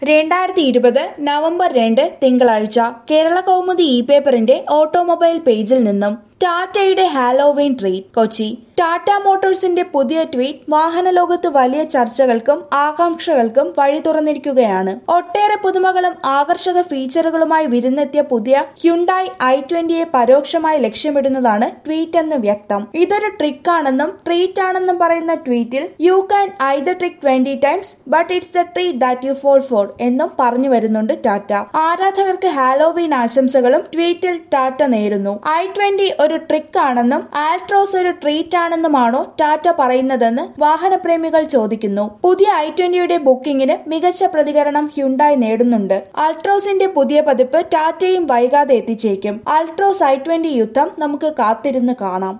രണ്ടായിരത്തി ഇരുപത് നവംബർ രണ്ട് തിങ്കളാഴ്ച കേരള കൗമുദി ഇ പേപ്പറിന്റെ ഓട്ടോമൊബൈൽ പേജിൽ നിന്നും ടാറ്റയുടെ ഹാലോവീൻ ട്രീറ്റ് കൊച്ചി ടാറ്റ മോട്ടോഴ്സിന്റെ പുതിയ ട്വീറ്റ് വാഹന ലോകത്ത് വലിയ ചർച്ചകൾക്കും ആകാംക്ഷകൾക്കും വഴി തുറന്നിരിക്കുകയാണ് ഒട്ടേറെ പുതുമകളും ആകർഷക ഫീച്ചറുകളുമായി വിരുന്നെത്തിയ പുതിയ ഹ്യുണ്ടായി ഐ ട്വന്റിയെ പരോക്ഷമായി ലക്ഷ്യമിടുന്നതാണ് ട്വീറ്റ് എന്ന് വ്യക്തം ഇതൊരു ട്രിക്കാണെന്നും ട്രീറ്റ് ആണെന്നും പറയുന്ന ട്വീറ്റിൽ you can I the trick twenty times but it's the treat that you fall for എന്നും പറഞ്ഞു വരുന്നുണ്ട് ടാറ്റ ആരാധകർക്ക് ഹാലോവീൻ ആശംസകളും ട്വീറ്റിൽ ടാറ്റ നേരുന്നു ഐ ട്വന്റി ഒരു ട്രിക്ക് ആണെന്നും ആൽട്രോസ് ഒരു ട്രീറ്റ് ആണെന്നുമാണോ ടാറ്റ പറയുന്നതെന്ന് വാഹനപ്രേമികൾ ചോദിക്കുന്നു പുതിയ ഐ ട്വന്റിയുടെ ബുക്കിംഗിന് മികച്ച പ്രതികരണം ഹ്യുണ്ടായി നേടുന്നുണ്ട് അൾട്രോസിന്റെ പുതിയ പതിപ്പ് ടാറ്റയും വൈകാതെ എത്തിച്ചേക്കും അൾട്രോസ് ഐ ട്വന്റി യുദ്ധം നമുക്ക് കാത്തിരുന്ന് കാണാം